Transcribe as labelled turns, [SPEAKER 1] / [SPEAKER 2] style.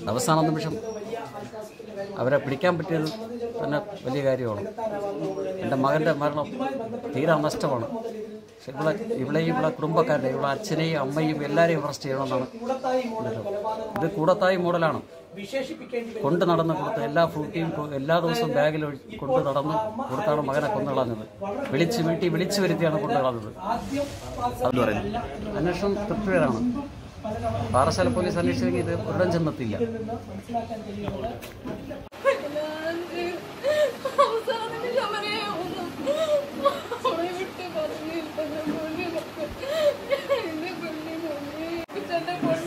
[SPEAKER 1] അവസാന നിമിഷം അവരെ പിടിക്കാൻ പറ്റിയത് തന്നെ വലിയ കാര്യമാണ് എൻ്റെ മകൻ്റെ മരണം തീരാ നഷ്ടമാണ് പക്ഷെ ഇവിടെ ഇവിടെയും ഇവിടെ കുടുംബക്കാരുടെ ഇവിടെ അച്ഛനെയും അമ്മയും എല്ലാവരെയും അറസ്റ്റ് ചെയ്യണമെന്നാണ് എൻ്റെ ഒരു- ഇത് കൂടത്തായി മോഡലാണ് കൊണ്ട് നടന്ന് കൊടുത്ത എല്ലാ ഫ്രൂട്ടിയും കൊ- എല്ലാ ദിവസവും ബാഗിൽ ഒഴി- കൊണ്ട് നടന്ന് കൊടുത്താണ് മകനെ കൊന്നു കളഞ്ഞത് വിളിച്ച് വീട്ടിൽ വിളിച്ചു വരുത്തിയാണ് കൊണ്ട് കളഞ്ഞത്
[SPEAKER 2] അത് പറയുന്നത്
[SPEAKER 1] അന്വേഷണം തൃപ്തികരമാണ് പാറശാല പോലീസ് അന്വേഷിച്ചെങ്കിൽ ഇത് ഒരിടം ചെന്നെത്തില്ല
[SPEAKER 3] അവസാന നിമിഷം വരെ ഒന്നും അവളെ വിട്ട് പറഞ്ഞില്ല എന്റെ കുഞ്ഞു മോനെ എന്റെ കൊണ്ടു